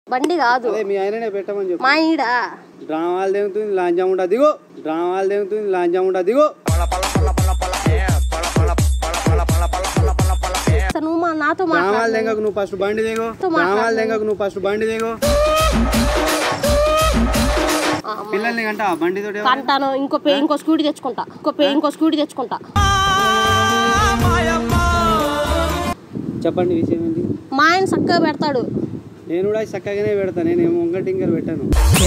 బండి కాదు అదే మీ ఆయననే పెట్టమని చెప్పు మా ఈడా డ్రామాలు తెగుతుంది లాంజా ఉండా దిగో డ్రామాలు తెగుతుంది లాంజా ఉండా దిగో అసలు నువ్వు మా నాతో డ్రామాలు మాట్లాడు తెగకు నువ్వు ఫస్ట్ బండి దిగో డ్రామాలు తెగకు నువ్వు ఫస్ట్ బండి దిగో పిల్లల్ని కంట బండి తోటి కంటాను ఇంకో పే ఇంకో స్కూటీ తెచ్చుకుంటా ఇంకో పే ఇంకో స్కూటీ తెచ్చుకుంటా చెప్పండి విషయం ఏంటి మా ఆయన చక్కగా పెడతాడు నేను కూడా చక్కగానే పెడతాను నేను ఏమో వంక టింకర్ పెట్టాను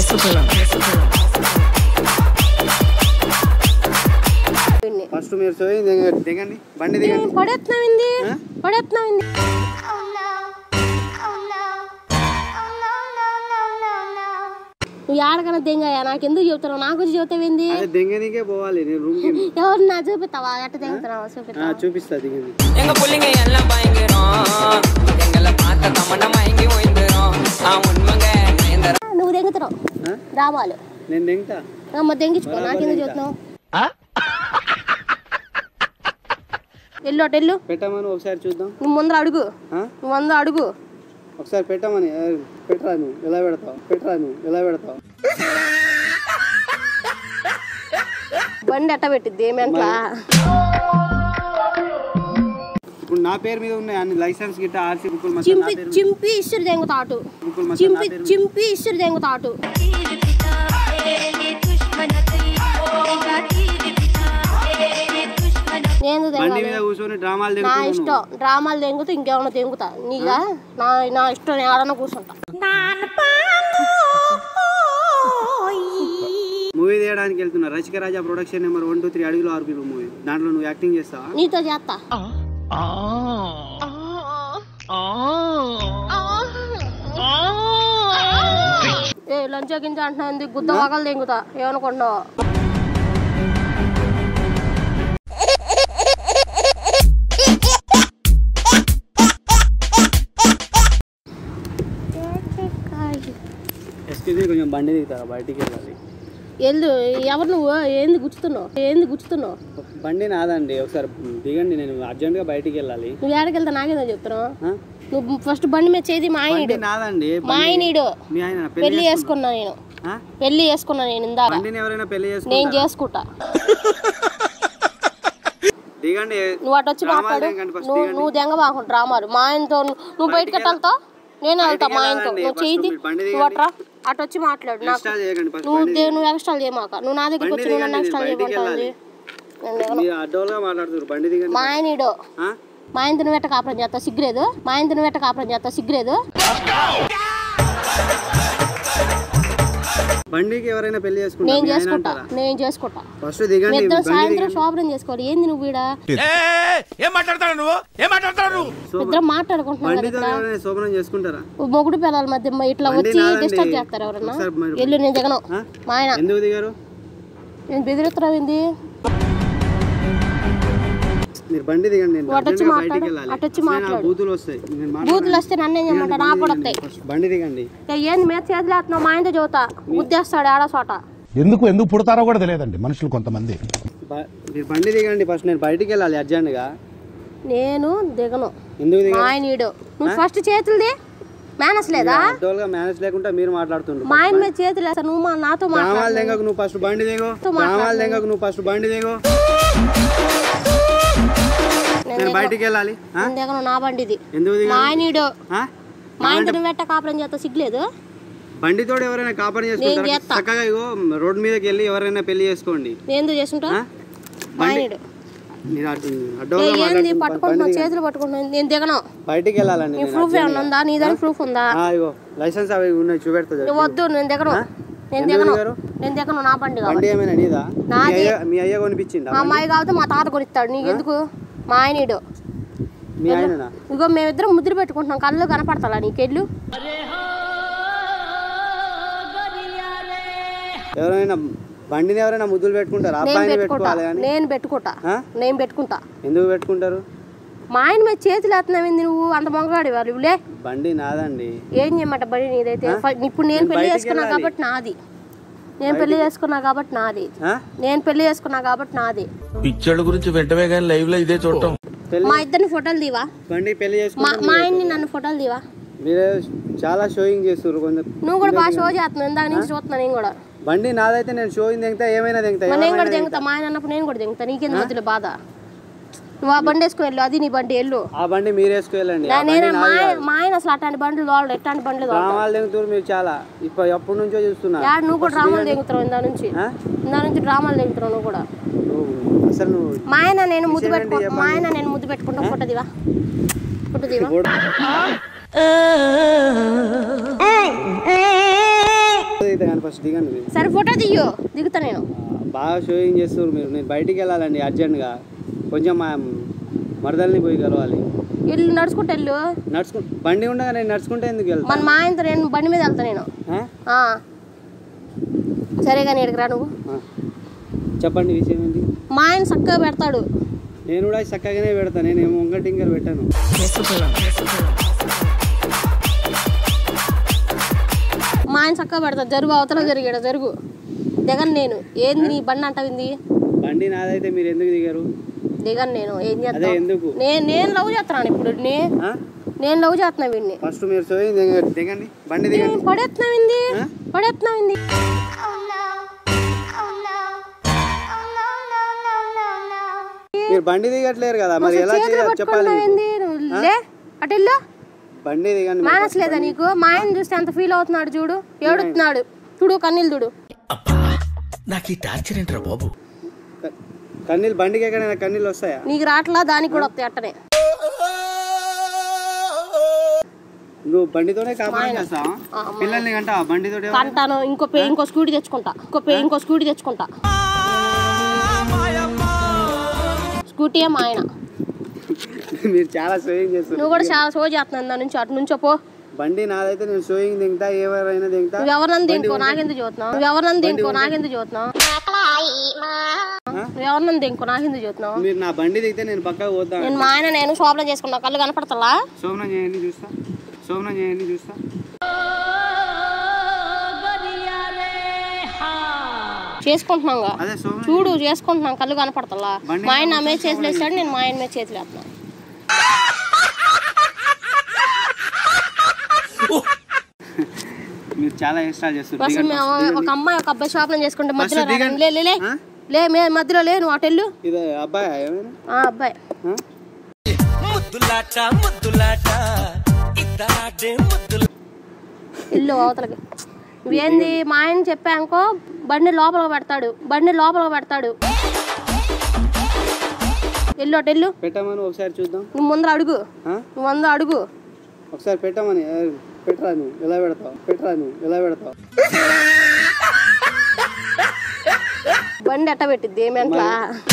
వీడిని. ఫస్ట్ మీరు సోయి దిగ- దిగండి బండి దిగండి పడేస్తున్నావింది ఆ? పడేస్తున్నావింది నువ్వు ఏడకన్నా దెంగయ్యా నాకు ఎందుకు చెబుతున్నావు నాకు వచ్చి చెబుతావింది అదే దిగనీకే పోవాలి నేను రూమ్ కి ఎవరు నా చూపిస్తావా ఎట్ట దెంగుతున్నావా ఆ, చూపిస్తావా చూపిస్తా దిగండి எங்க புள்ளைங்க எல்லாம் பயங்கரம் எங்களை பார்த்த தமன மயங்கி ஓய்ந்துரும் ஆ உண்மைங்க நயன்தர నువ్వు దెంగుతున్నావు ఆ? రావాలి నేను దిగుతా అమ్మ దెంగించుకో నాకెందుకు చెబుతున్నావు ఎల్లు అటు ఎల్లు పెట్టమని ఒకసారి చూద్దాం నువ్వు ముందర అడుగు ఆ? నువ్వు ముందర అడుగు ఒకసారి పెట్టమని ఏ, పెట్టరా నువ్వు ఎలా పెడతావు పెట్టరా నువ్వు ఎలా పెడతావు బండి ఎట్ట పెట్టిద్ది ఏమంట్లా ఇప్పుడు నా పేరు మీద ఉన్నాయి అన్ని లైసెన్స్ గిట్ట ఆర్సీ బుక్కులు మొత్తం నా చింపి పేరు చింపి ఇసురు దెంగుతా అటు బుక్కులు మొత్తం నా చింపి పేరు మీద. చింపి ఇసురు దెంగుతా అటు నేను బండి దెంగాలి మీద కూర్చొని డ్రామాలు నా దిగుతున్నావు ఇష్టం డ్రామాలు దెంగుతూ ఇంకేమైనా దెంగుతా నీగా నా నా ఇష్టం నేను ఆడన కూర్చుంటా మూవీ తీయడానికి వెళ్తున్నా Rachika Raja production number one two three అడుగులు ఆరు పిల్లలు మూవీ దాంట్లో నువ్వు యాక్టింగ్ చేస్తావా నీతో చేస్తా ఏ లంచ్ గింజ అంటున్నా గుద్ద వాగలు దెంగుతా ఏమనుకుంటున్నావు ఎక్స్క్యూజ్ మీ కొంచెం బండి దిగుతారా బయటికి వెళ్ళాలి ఎల్లు ఎవరు నువ్వు ఏంది గుచ్చుతున్నావు ఏంది గుచ్చుతున్నావు బండి నాదండి ఒకసారి దిగండి నేను అర్జెంట్గా బయటికి వెళ్ళాలి నువ్వు ఏడకి వెళ్తా నాకేదో చెప్తున్నావు ఆ? నువ్వు ఫస్ట్ బండి మీద చేది మా బండి ఆయనడు నాదండి మా ఆయనడు మీ ఆయన పెళ్లి పెళ్లి చేసుకున్నా నేను ఆ? పెళ్లి చేసుకున్నా నేను ఇందాక బండిని ఎవరైనా పెళ్లి నేను చేసుకుంటారా చేసుకుంటా దిగండి నువ్వు అటు వచ్చి డ్రామాలు మాట్లాడు దేనికంటే first నువ్వు దిగండి. నువ్వు దెంగ బాకుండా డ్రామాలు మా ఆయనతో నువ్వు బయటకి వెళ్తావు నేను వెళ్తా మా ఆయనతో వెళ్ళాలండి. నువ్వు First చేయి మీరు బండి నువ్వు అట్రా అటు వచ్చి మాట్లాడు నాకు ఎక్స్ట్రా చేయకండి ఫస్ట్ నువ్వు బండి దే- నువ్వు ఎక్స్ట్రా చేయమాక నువ్వు నా దగ్గరికి బండి వచ్చి నువ్వు నన్ను దిగండి, ఎక్స్ట్రా నేను బయటికి చేయమంటుంది నేను దిగను. మీరు అడ్డోలుగా మాట్లాడుతున్నారు బండి దిగండి మా ఆయనడు ఆ? మా ఆయనతో నువ్వు ఎట్ట కాపురం చేస్తావు సిగ్గులేదు మా ఆయనతో నువ్వు ఎట్ట కాపురం చేస్తావు సిగ్గులేదు బండికి ఎవరైనా పెళ్లి నేను చేసుకుంటారా మీ ఆయన చేసుకుంటా అంటారా? నేను చేసుకుంటా ఫస్ట్ దిగండి ఇద్దరు బండి సాయంత్రం దిగండి శోభనం చేసుకోవాలి ఏంది నువ్వు ఈడ ఏం మాట్లాడతాడు నువ్వు ఏం మాట్లాడతాడు నువ్వు ఇద్దరం మాట్లాడుకుంటున్నాం కదా బండితో ఇక్కడ ఎవరైనా శోభనం చేసుకుంటారా మొగుడు పిల్లల మధ్య మ- ఇట్లా బండి వచ్చి నాదండి. డిస్టర్బ్ చేస్తారు ఎవరన్నా ఒకసారి మరి- ఎల్లు నేను దిగను ఆ? మా ఆయన ఎందుకు దిగారు నేను బెదిరిస్తున్నావు ఏంది మీరు బండి దిగండి నేను నువ్వు అటు వచ్చి అర్జెంట్గా మాట్లాడు, బయటికి వెళ్ళాలి అటు వచ్చి అసలే నా మాట్లాడు. బూతులు వస్తాయి నేను మాట్లాడను. బూతులు వస్తే నన్ను ఏం చేయమంటా నా కూడా వస్తాయి ఫస్ట్ బండి దిగండి ఇక ఏంది మీద చేతులు వేస్తున్నావు మా ఆయనతో చదువుతా గుద్దేస్తాడు ఆడ చోట ఎందుకు ఎందుకు పుడతారో కూడా తెలియదండి మనుషులు కొంతమంది బ- మీరు బండి దిగండి ఫస్ట్ నేను బయటికి వెళ్ళాలి అర్జెంట్గా నేను దిగను ఎందుకు మా దిగారు ఆయన ఈడు నువ్వు ఫస్ట్ చేతులది మేనస్ లేదా అడ్డోలుగా మేనేజ్ లేకుండా మీరు మాట్లాడుతుండ్రు మా ఆయన మీద చేతులు వేస్తా నువ్వు మా నాతో డ్రామాలు మాట్లాడు దెంగకు నువ్వు ఫస్ట్ బండి దిగో డ్రామాలు దెంగకు నువ్వు ఫస్ట్ బండి దిగో నేను బయటికి వెళ్ళాలి ఆ? నేను దిగను నా బండిది ఎందుకు మా దిగారు ఆయన ఈడు ఆ? మా ఆయనతో నువ్వు ఎట్ట కాపురం చేస్తా సిగ్గులేదు బండితోడు ఎవరైనా కాపర్ చేసుకుంటారు చేస్తా. చక్కగా ఇగో రోడ్ మీదకి వెళ్ళి ఎవరైనా పెళ్లి చేసుకోండి నేను ఎందుకు చేసుకుంటా ఆ? మా ఆయన ఈడు మీరు అడ్డు- ఏ, అడ్డోలుగా ఏంది మాట్లాడుతున్నారు. పట్టుకుంటున్నావు చేతులు పట్టుకుంటున్నావు నేను దిగను బయటికి వెళ్ళాలండి నీ నేను ప్రూఫ్ ఏమన్నా ఉందా నీ దగ్గర ప్రూఫ్ ఉందా ఆ, ఇగో లైసెన్స్ అవి ఉన్నాయి చూపెడతా నువ్వు వద్దు నేను దిగను నేను ఎందుకు దిగను దిగరు? నేను దిగను నా బండి బండి కాబట్టి ఏమైనా నీదా మీ నాది. అయ్య మీ అయ్య కొనిపించిందా మా అమ్మాయి కాబట్టి మా తాత కొనిస్తాడు నీకు ఎందుకు మా ఆయన ఈడు మీ ఆయననా ఇగో మేమిద్దరం ముద్ర పెట్టుకుంటున్నాం కళ్ళు కనపడతా నీకెళ్ళు ఎవరైనా బండిని ఎవరైనా ముద్దులు పెట్టుకుంటారా నేను అబ్బాయిని పెట్టుకుంటా పెట్టుకోవాలి కానీ నేను పెట్టుకుంటా ఆ? నేను పెట్టుకుంటా ఎందుకు పెట్టుకుంటారు మా ఆయన మీద చేతులు వేస్తున్నావు నువ్వు అంత మొంగగాడి వాళ్ళు లే బండి నాదండి ఏం చేయమంట బడి నీదైతే ఫ- ఇప్పుడు నేను నేను పెళ్లి బయటికి చేసుకున్నా వెళ్ళాలి. కాబట్టి నాది నేను పెళ్లి చేసుకున్నా కాబట్టి నాది ఆ? నేను పెళ్లి చేసుకున్నా కాబట్టి నాది పిచ్చోళ్ళ గురించి వెంటనే కానీ లైవ్ లో ఇదే చూడటం పెళ్లి మా ఇద్దరిని ఫోటోలు దీవా బండి పెళ్లి మా చేసుకుంటే మా ఆయన్ని నన్ను ఫోటోలు దీవా మీరే చాలా షోయింగ్ చేస్తారు కొంచెం నువ్వు కూడా బాగా షో చేస్తున్నావు ఇందాక నుంచి చూస్తున్నా నేను కూడా బండి నాదైతే నేను షోయింగ్ దింగుతా ఏమైనా దింగుతా మరి నేను కూడా ఎవరైనా దింగుతా మా ఆయన అన్నప్పుడు నేను కూడా దింగుతా నీకెందుకు మధ్యలో బాధ నువ్వు ఆ బండి వేసుకుని వెళ్ళు అది నీ బండి వెళ్ళు ఆ బండి మీరు వేసుకెళ్ళండి ఆ నా- బండి నేను మా నాది ఆయన కాదు. మా ఆయన అసలు అట్లాంటి బండ్లు తోలడు ఎట్లాంటి బండ్లు తోలడు డ్రామాలు దింగుతారు మీరు చాలా ఇప్పుడు ఎప్పటి నుంచో చూస్తున్నా యాడ్ నువ్వు కూడా డ్రామాలు దిగుతున్నావు ఇందా నుంచి ఆ? ఇందా నుంచి డ్రామాలు దిగుతున్నావు నువ్వు కూడా నువ్వు అసలు నువ్వు మా ఆయన నేను ముద్దు విషయం పెట్టుకో ఏంటి మా ఆయన నేను ముద్దు పెట్టుకుంటా ఫోటో దివా ఫోటో దివా అయితే కానీ ఫస్ట్ దిగండి మీరు. సరే ఫోటో దియ్యు దిగుతా నేను బాగా షోయింగ్ చేస్తారు మీరు నేను బయటికి వెళ్ళాలండి అర్జెంట్గా కొంచెం మా మరదల్ని పోయి కలవాలి ఇల్లు నడుచుకుంటూ వెళ్ళు నడుచుకు బండి ఉండగా నేను నడుచుకుంటే ఎందుకు మన వెళ్తాను మా ఆయనతో నేను బండి మీద వెళ్తా నేను ఆ? ఆ. సరే కానీ ఇక్కడికి రా నువ్వు ఆ. చెప్పండి విషయం ఏంటి మా ఆయన చక్కగా పెడతాడు నేను కూడా చక్కగానే పెడతాను నేను ఏమో వంగ టింకర్ పెట్టాను మా ఆయన చక్కగా పెడతాడు జరుగు అవతల జరిగాడు జరుగు దిగను నేను ఏంది నీ బండి అంటావింది బండి నాదైతే మీరు ఎందుకు దిగారు దిగను నేను ఏం అదే చేస్తాను ఎందుకు నేను నేను లవ్ చేస్తున్నాను ఇప్పుడు నే ఆ? నేను లవ్ చేస్తున్నా వీడిని ఫస్ట్ మీరు షోయింగ్ దిగ- దిగండి బండి దిగండి పడేస్తున్నావింది ఆ? పడేస్తున్నావింది మీరు బండి దిగట్లేరు కదా మరి ఎలా చేతులు చేయాలి చెప్పాలి మీకు. పట్టుకున్నావింది నువ్వు లే అటు వెళ్ళు బండి దిగండి మీరు. మానస్ లేదా నీకు మా ఆయన చూస్తే ఎంత ఫీల్ అవుతున్నాడు చూడు ఏడుస్తున్నాడు చూడు కన్నీళ్ళు చూడు నాకు ఈ టార్చర్ ఏంట్రా బాబు క- కన్నీళ్ళు బండికి ఎక్కడైనా కన్నీళ్ళు వస్తాయా నీకు రాట్లా దానికి కూడా వస్తాయి అట్టనే నువ్వు బండితోనే కాపాడు చేస్తావా పిల్లల్ని కంట బండితో కంటాను ఇంకో పే ఇంకో స్కూటీ తెచ్చుకుంటా ఇంకో పే ఇంకో స్కూటీ తెచ్చుకుంటా స్కూటీ మా ఆయన మీరు చాలా షోయింగ్ చేస్తారు నువ్వు కూడా చాలా సో చేస్తున్నాను దాని నుంచి అటు నుంచో పో బండి నాదైతే నేను షోయింగ్ దింగుతా ఎవరైనా దింగుతా నువ్వు ఎవరినని దింకో నాకెందుకు చూస్తున్నావు నువ్వు ఎవరినని దింకో నాకెందుకు చూస్తున్నావు నువ్వు ఎవరినని దింకో నాకెందుకు చూస్తున్నావు మీరు నా బండి దిగితే నేను పక్కకు పోతా నేను మా ఆయన నేను శోభనం చేసుకున్నా కళ్ళు కనపడతలా శోభనం చేయండి చూస్తా శోభనం చేయండి చూస్తా చేసుకుంటున్నాంగా అదే శోభనం చూడు చేసుకుంటున్నాం కళ్ళు కనపడతలా బండి మా ఆయన నా మీద చేతులు వేస్తాడు నేను మా ఆయన మీద చేతులు వేస్తున్నాను మీరు చాలా ఎక్స్ట్రా చేస్తారు అసలు దిగండి మేము first, ఒక అమ్మాయి ఒక అబ్బాయి శోభనం చేసుకుంటే మధ్యలో ఫస్ట్ దిగండి. రావడం. లే లే, లే ఆ? లే మే మధ్యలో లే నువ్వు అటు వెళ్ళు ఇది అబ్బాయి ఏమైనా ఆ అబ్బాయి ఆ? ఇల్లు అవతలకి నువ్వేంది మా ఆయన చెప్పానుకో బండి లోపల పెడతాడు బండి లోపల పెడతాడు ఎల్లు అటు ఎల్లు పెట్టమని ఒకసారి చూద్దాం నువ్వు ముందర అడుగు ఆ? నువ్వు ముందర అడుగు ఒకసారి పెట్టమని ఏ, పెట్టరా నువ్వు ఎలా పెడతావు పెట్టరా నువ్వు ఎలా పెడతావు బండి ఎట్ట పెట్టిద్ది ఏమెంట్లా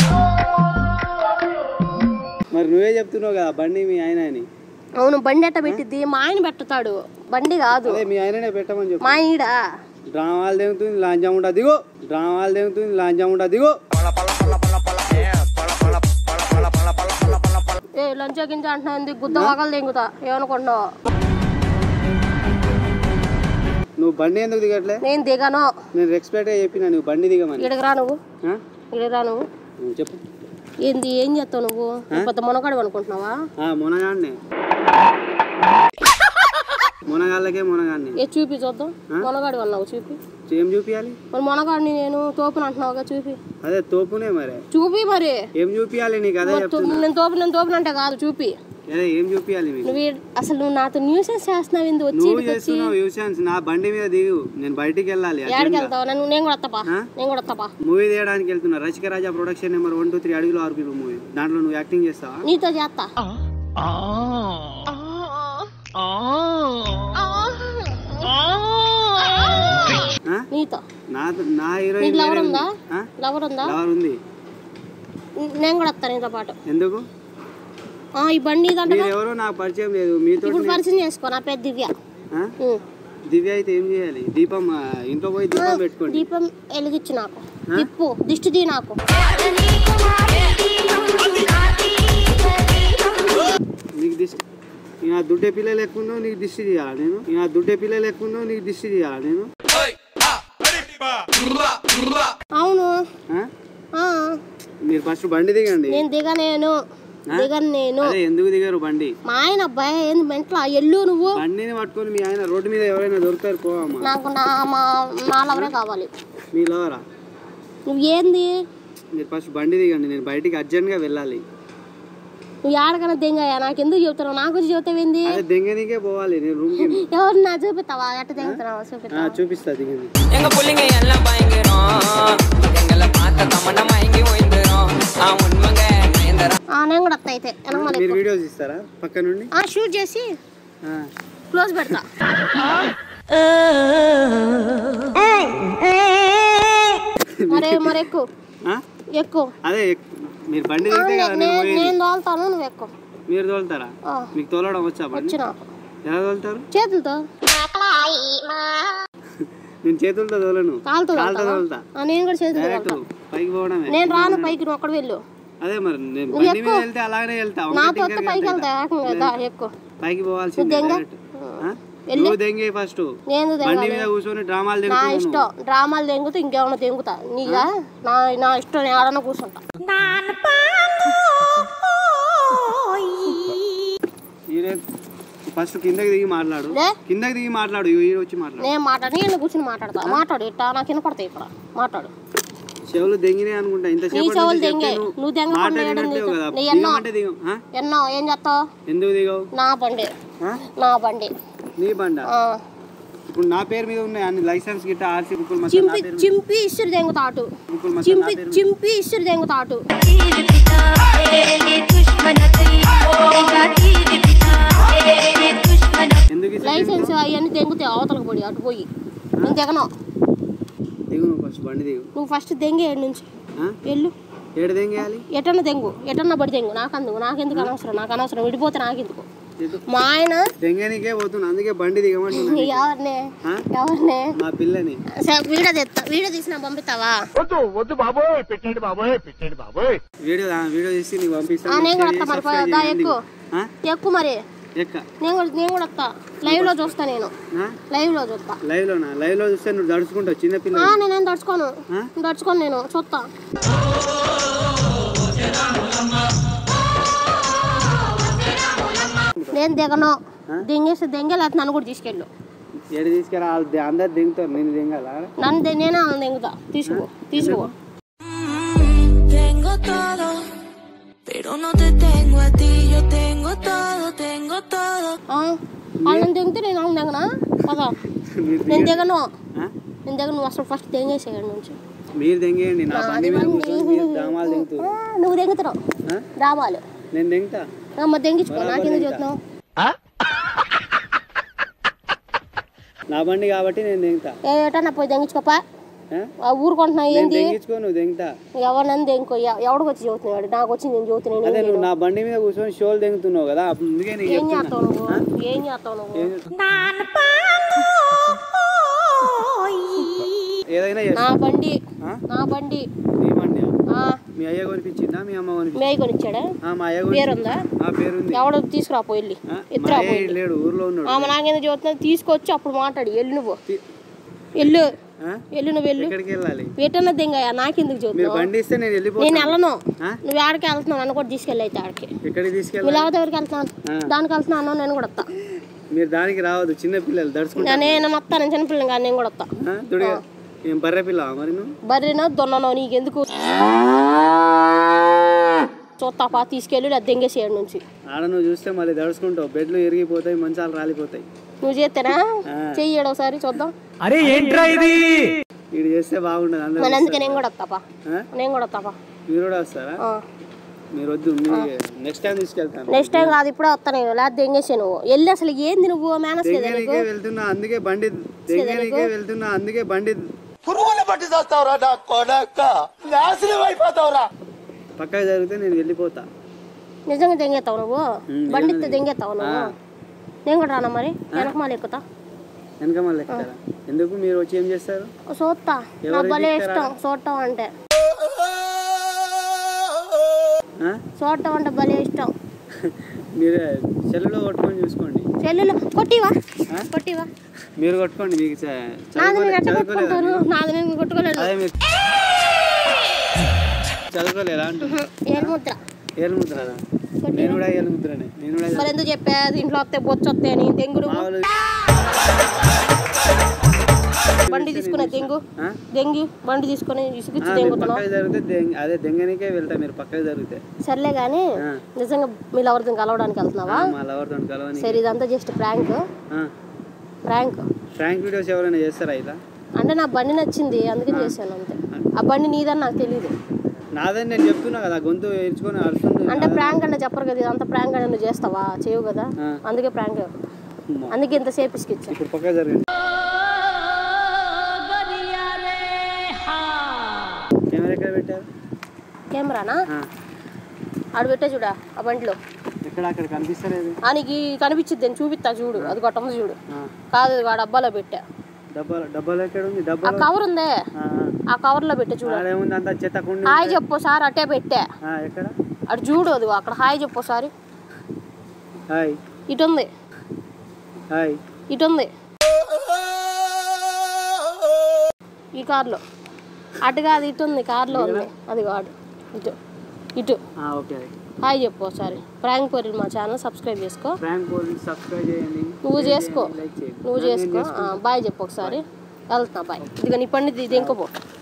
మరి నువ్వే చెప్తున్నావు కదా బండి మీ ఆయన అని అవును బండి ఎట్ట పెట్టిద్ది మా ఆయన పెట్టుతాడు బండి కాదు అదే మీ ఆయననే పెట్టమని చెప్పు మా ఈడా డ్రామాలు దిగుతుంది లాంజా ఉండా దిగో డ్రామాలు దిగుతుంది లాంజా ఉండా దిగో ఏ లంచ్ గింజ అంటున్నా గుద్ద వగలు తెంగుతా ఏమనుకుంటున్నావు నువ్వు బండి ఎందుకు దిగట్లే నేను దిగాను నేను రెస్పెక్ట్గా చెప్పిన నువ్వు బండి దిగమని ఇక్కడికి రా నువ్వు ఆ? ఇక్కడికి రా నువ్వు నువ్వు చెప్పు ఏంది ఏం చేస్తావు నువ్వు నువ్వు పెద్ద మునగాడు అనుకుంటున్నావా ఆ, మునగాడినే మునగాళ్ళకే మునగాడిని ఏ చూపి చూద్దాం మునగాడు అన్నావు చూపి ఏం చూపియాలి మరి మునగాడిని నేను తోపుని అంటున్నావుగా చూపి అదే తోపునే మరి చూపి మరి ఏం చూపియాలి నీకు అదే మరి తో- చెప్తున్నా నేను తోపు నేను తోపుని అంటే కాదు చూపి అదే ఏం చూపియాలి మీకు నువ్వు ఈ- అసలు నువ్వు నాతో న్యూసెన్స్ చేస్తున్నావు ఇందు వచ్చి నువ్వు ఈడికి వచ్చి చేస్తున్నావు యూసెన్స్ నా బండి మీద దిగు నేను బయటికి వెళ్ళాలి ఏడికి వెళ్తావు నన్ను నేను కూడా వస్తాపా ఆ? నేను కూడా వస్తాపా మూవీ తీయడానికి వెళ్తున్నా Rachika Raja production number one two three అడుగులు ఆరు పీపుల్ మూవీ దాంట్లో నువ్వు యాక్టింగ్ చేస్తావా నీతో చేస్తా ఆ? నీతో నా నా హీరోయిన్ నీకు లవర్ వేరే ఉందా ఉంది. ఆ? లవర్ ఉందా లవర్ ఉంది నేను కూడా వస్తాను నీతో పాటు ఎందుకు ఆ, ఈ బండి ఇదంట మీరు ఎవరో నాకు పరిచయం లేదు మీతో ఇప్పుడు పరిచయం చేసుకో నా పేరు దివ్య ఆ? ఉం. దివ్య అయితే ఏం చేయాలి దీపం ఆ, ఇంట్లో పోయి దీపం పెట్టుకోండి దీపం వెలిగించు నాకు తిప్పు దిష్టి తీ నాకు నీకు దిష్టి ఈ నా దుడ్డే పిల్లలు ఎక్కువ ఉన్నావు నీకు దిష్టి తీయాలా నేను ఈ నా దుడ్డే పిల్లలు ఎక్కువ ఉన్నావు నీకు దిష్టి తీయాలా నేను అవును ఆ? ఆ, మీరు ఫస్ట్ బండి దిగండి నేను దిగనేను దిగను నేను అదే ఎందుకు దిగారు బండి మా ఆయన అబ్బాయి ఏంది మెంట్లా ఎల్లు నువ్వు బండిని పట్టుకొని మీ ఆయన రోడ్డు మీద ఎవరైనా దొరుకుతారు పోవమ్మా నాకు నా మా నాలవరే కావాలి మీ లోవరా నువ్వు ఏంది మీరు ఫస్ట్ బండి దిగండి నేను బయటికి అర్జెంట్గా వెళ్ళాలి నువ్వు ఏడకన్నా దెంగయ్యా నాకు ఎందుకు చెబుతున్నావు నాకు వచ్చి చెబుతావేంది అదే దెంగనికే పోవాలి నేను రూమ్కి ఎవరు నా చూపిస్తావా ఎట్ట దెంగుతున్నావా చూపిస్తావా చూపిస్తా దిగండి எங்க புள்ளைங்க எல்லாம் பயங்கரம் எங்களை பார்த்த தமன மயங்கி ஓய்ந்துரும் ஆ உண்மைங்க நயன்தரா ఆ, నేను కూడా వస్తా అయితే వెనక మళ్ళీ మీరు వీడియోస్ ఇస్తారా పక్క నుండి ఆ షూట్ చేసి ఆ. క్లోజ్ పెడతా మరే మరి ఎక్కువ ఆ? ఎక్కువ అదే ఎక్- మీరు బండి ఆ, దిగితే నే- కదా నేను నే- పోయేది నేను తోలుతాను నువ్వు ఎక్కువ మీరు తోలుతారా ఆ, మీకు తోలడం వచ్చా బండి వచ్చిన ఎలా తోలుతారు చేతులతో నేను చేతులతో తోలను కాలుతో కాలుతో తోలుతావా? తోలుతా ఆ, నేను కూడా చేతులతో డైరెక్ట్ తోలుతా పైకి పోవడమే నేను రాను పైకి నువ్వు అక్కడ వెళ్ళు అదే మరి నేను బండి మీద వెళ్తే అలాగనే వెళ్తా ఒకటి నాతో టింకర్ పైకి వెళ్తా. వెళ్తా ఏకంగా దా, ఎక్కువ పైకి పోవాల్సిందే దెంగ? డైరెక్ట్. ఆ? నువ్వు దెంగే ఫస్ట్ నేను బండి తెంగాలి మీద కూర్చొని డ్రామాలు నా దిగుతున్నావు ఇష్టం డ్రామాలు తెంగుతా ఇంకేమైనా తెంగుతా నీగా నా నా ఇష్టం నేను ఆడన కూర్చుంటా ఈడే ఫస్ట్ కిందకి దిగి మాట్లాడు లే. కిందకి దిగి మాట్లాడు ఇగో ఈడ వచ్చి మాట్లాడు నేను మాట్లాడి నేను కూర్చుని మాట్లాడతా మాట్లాడు ఇట్లా నాకు వినపడతాయి ఇక్కడ మాట్లాడు చెవులు దెంగినే అనుకుంటా ఇంత నీ చెవులు దెంగే నువ్వు దెంగకుండా ఏడు మాట్లాడినట్లేవు కదా నీ ఎన్నో దిగమంటే దిగం ఆ? ఎన్నో ఏం చేస్తావు ఎందుకు దిగవు నా బండి ఆ? నా బండి నీ బండ ఆ, ఇప్పుడు నా పేరు మీద ఉన్నాయి అన్ని లైసెన్స్ గిట్ట ఆర్సీ బుక్కులు మొత్తం నా చింపి పేరు మీద చింపి ఇసురు దెంగుతా అటు బుక్కులు మొత్తం నా చింపి పేరు మీద. చింపి ఇసురు దెంగుతా అటు ఎందుకు ఇట్లా లైసెన్స్ అవన్నీ దెంగుతాయి అవతలకు పోయి అటు పోయి నేను దిగను దిగు నువ్వు ఫస్ట్ బండి దిగు నువ్వు ఫస్ట్ దెంగే ఏడు నుంచి ఆ? వెళ్ళు ఏడు దెంగేయాలి ఎటన్నా దెంగు ఎటన్నా పడి దెంగు నాకు అందుకు నాకెందుకు అనవసరం నాకు అనవసరం విడిపోతే నాకెందుకు ఎటు? మా ఆయన దెంగనికే పోతున్నా అందుకే బండి దిగమంటున్నా ఎవరిని ఆ? ఎవరిని మా పిల్లని సరే, వీడియో తెస్తా వీడియో తీసిన పంపిస్తావా వీడియో ఆ, వీడియో తీసి నీకు ఆ, పంపిస్తాను నేను కూడా వస్తా మరి సబ్స్క్రైబ్ దా చేయండి. ఎక్కువ ఆ? ఎక్కువ మరి ఎక్క నేను కూడా నేను కూడా వస్తా లైవ్ లో చూస్తా నేను ఆ? లైవ్ లో చూస్తా లైవ్ లోనా లైవ్ లో చూస్తే నువ్వు దడుచుకుంటావు చిన్న ఆ, పిల్ల నేనేం దడుచుకోను ఆ? దడుచుకోను నేను చూస్తా నేను దిగను దింగేసి దెంగే లేకపోతే నన్ను కూడా తీసుకెళ్ళు ఎడు తీసుకురా వాళ్ళు ది- అందరు దిగుతారు నేను దిగాలా నన్ను ది- నేనే వాళ్ళని దింగుతా తీసుకో తీసుకో Tengo todo, pero no te tengo a ti. Yo tengo todo, tengo todo. ఆ, వాళ్ళని దింగితే నేను వాళ్ళని దిగనా పదా మీరు నేను దిగను ఆ? నేను దిగను నువ్వు అసలు ఫస్ట్ దెంగేసేయండి నుంచి మీరు దెంగేయండి నా బండి మీద కూర్చొని మీరు డ్రామాలు దిగుతారు ఆ, నువ్వు దెంగుతున్నావు ఆ? డ్రామాలు నేను దింగుతా ఆ, మరి దెంగించుకో నాకెందుకు చెప్తున్నావు నా బండి కాబట్టి నేను దిగుతా ఏ ఏటన్నా పోయి దెంగించుకోపా ఆ? ఆ ఊరుకుంటున్నావు నేను ఏంది దెంగించుకో నువ్వు దిగుతా ఎవరినని దెంకో ఎవడికి వచ్చి చదువుతున్నాడు నాకు వచ్చి నేను చదువుతున్నాను అదే నువ్వు నా బండి మీద కూర్చొని షోలు దిగుతున్నావు కదా అప్పుడు అందుకే నీకు ఏం చెప్తున్నా చేస్తావు నువ్వు ఏం చేస్తావు నువ్వు ఏం- ఏదైనా నా చేస్తా బండి ఆ? నా బండి నీ బండి ఆ, మీ అయ్య కొనిపించిందా మీ అమ్మ కొనిపించిందా మేయ కొనిచ్చాడా ఆ, మా అయ్య పేరుందా? కొనిపించింది ఆ పేరుంది ఎవడో తీసుకురా వెళ్ళి ఆ, మా ఎత్తురా అయ్య పోయి లేడు ఊర్లో ఉన్నాడు ఆమె నాకేందుకు చదువుతున్నా తీసుకొచ్చి అప్పుడు మాట్లాడి ఎల్లు నువ్వు తి- ఎల్లు ఆ? ఎల్లు నువ్వు వెళ్ళు ఎక్కడికి వెళ్ళాలి ఎటన్నా దెంగయ్యా నాకెందుకు మీరు చదువుతున్నావు బండి ఇస్తే నేను నేను వెళ్ళిపోతాను వెళ్ళను ఆ? నువ్వు ఆడికి వెళ్తున్నావు నన్ను కూడా తీసుకెళ్ళి అయితే ఆడికి ఎక్కడికి తీసుకెళ్ళాలి నువ్వు ఎవరి వెళ్తున్నాను ఆ. దానికి వెళ్తున్నాను నేను కూడా వస్తా మీరు దానికి రావద్దు చిన్న పిల్లలు దడుచుకుంటారు నేను వస్తాను నేను చిన్నపిల్లని కానీ నేను కూడా వస్తా ఆ? దుడిగా ఏం బర్రె పిల్ల మరి నువ్వు బర్రెనో దొన్ననో నీకెందుకు చూస్తాపా తీసుకెళ్ళి లేదా దెంగేసేయడు నుంచి ఆడ నువ్వు చూస్తే మళ్ళీ దడుచుకుంటావు బెడ్లు ఎరిగిపోతాయి మంచాలు రాలిపోతాయి నువ్వు చేస్తేనా ఆ. చెయ్యడు ఒకసారి చూద్దాం వీడు చేస్తే బాగుండదు అందరూ మరి అందుకే నేను కూడా వస్తాపా ఆ? నేను కూడా వస్తాపా మీరు కూడా వస్తారా మీరు వద్దు నెక్స్ట్ టైం తీసుకెళ్తాను నెక్స్ట్ టైం కాదు ఇప్పుడే వస్తా నేను లేదా దెంగేసే నువ్వు వెళ్ళి అసలు ఏంది నువ్వు మేనస్ లేదా నీకు దెంగనికే వెళ్తున్నా అందుకే బండి దెంగనికే వెళ్తున్నా అందుకే బండి పురుగులు పట్టి చేస్తావురా నా కొడక నాశనం అయిపోతావురా పక్కకు జరిగితే నేను వెళ్ళిపోతా నిజంగా దెంగేస్తావు నువ్వు ఉమ్, బండి ఎత్తే దెంగేస్తావు నువ్వు ఆ. నేను కూడా రానా మరి వెనకమాల ఎక్కుతా వెనక మళ్ళీ ఎక్కుతారా ఎందుకు మీరు వచ్చి ఏం చేస్తారు చూస్తా నా ఎవరు భలే ఎక్కిస్తారా? ఇష్టం చూడటం అంటే ఆ? చూడటం అంటే భలే ఇష్టం మీరు సెల్లులో కొట్టుకొని చూసుకోండి చెల్లెలు కొట్టివా కొట్టివా మీరు కొట్టుకోండి మీకు చ- నాది నేను చదువుకోలే- ఎట్ట చదువుకోలేదా కొట్టుకుంటాను మీరు? నాది నేను కొట్టుకోలేదు అదే మీరు చదువుకోలేదా అంటున్నా ఏలు ముద్ర ఏలు ముద్రదా కొట్టి నేను కూడా వేయాలి ముద్రనే నేను కూడా మరి వేయాలి. ఎందుకు చెప్పా ఇంట్లో వస్తే బొచ్చు వస్తాయి అని తెంగుడు మా వాళ్ళు బండి తీసుకునే తెంగు ఆ? దెంగి బండి తీసుకొని ఇసుకిచ్చి ఆ, మీరు తెంగుతున్నావు పక్కకి జరిగితే దెంగ- అదే దెంగనికే వెళ్తా మీరు పక్కకి జరిగితే సర్లే కానీ ఆ. నిజంగా మీ లవర్తో కలవడానికి వెళ్తున్నావా మా లవర్తో కలవని సరే ఇదంతా జస్ట్ ప్రాంక్ ఆ. ప్రాంక్ ఫ్రాంక్ వీడియోస్ ఎవరైనా చేస్తారా ఇలా అంటే నా బండి నచ్చింది అందుకే చేశాను అంతే ఆ బండి నీదని నాకు తెలియదు నాదని నేను చెప్తున్నా కదా గొంతు ఏడ్చుకొని అరుస్తుంది అంటే ప్రాంక్ అంటే చెప్పరు కదా ఇదంతా ప్రాంక్ అంటే నువ్వు చేస్తావా చేయవు కదా ఆ. అందుకే ప్రాంక్ అందుకే ఇంతసేపు ఇసుకిచ్చా ఇప్పుడు పక్క జరగండి కెమెరా ఎక్కడ పెట్టారు కెమెరానా ఆ. ఆడు పెట్టే చూడా ఆ బండిలో ఎక్కడ అక్కడ కనిపిస్తలేదు ఆయనకి కనిపించిద్ది నేను చూపిస్తా చూడు అది గొట్టం చూడు ఆ. కాదు అది ఆ డబ్బాలో పెట్టా డబ్బా డబ్బాలు ఎక్కడ ఉంది ఆ డబ్బా కవర్ ఉందే ఆ కవర్లో పెట్టే చూడు ఆడేముంది అంత చెత్తకుండా హాయ్ చెప్పు సార్ అట్టే పెట్టా ఎక్కడ అటు చూడు అది అక్కడ హాయ్ చెప్పు సారి హాయ్ ఇటు ఉంది హాయ్ ఇటు ఉంది ఈ కార్లో అటు కాదు ఇటు ఉంది కార్లో ఉంది అది కాదు ఇటు ఇటు ఓకే హాయ్ చెప్పు ఒకసారి ప్రాంక్ కోరి మా ఛానల్ సబ్స్క్రైబ్ చేసుకో ప్రాంక్ పోలీస్ సబ్స్క్రైబ్ చేయండి నువ్వు చేసుకో లైక్ చేయండి నువ్వు చేసుకో ఆ, బాయ్ చెప్పు ఒకసారి వెళ్తున్నా బాయ్ ఇదిగో నీ పండి ఇది ఇంకోపో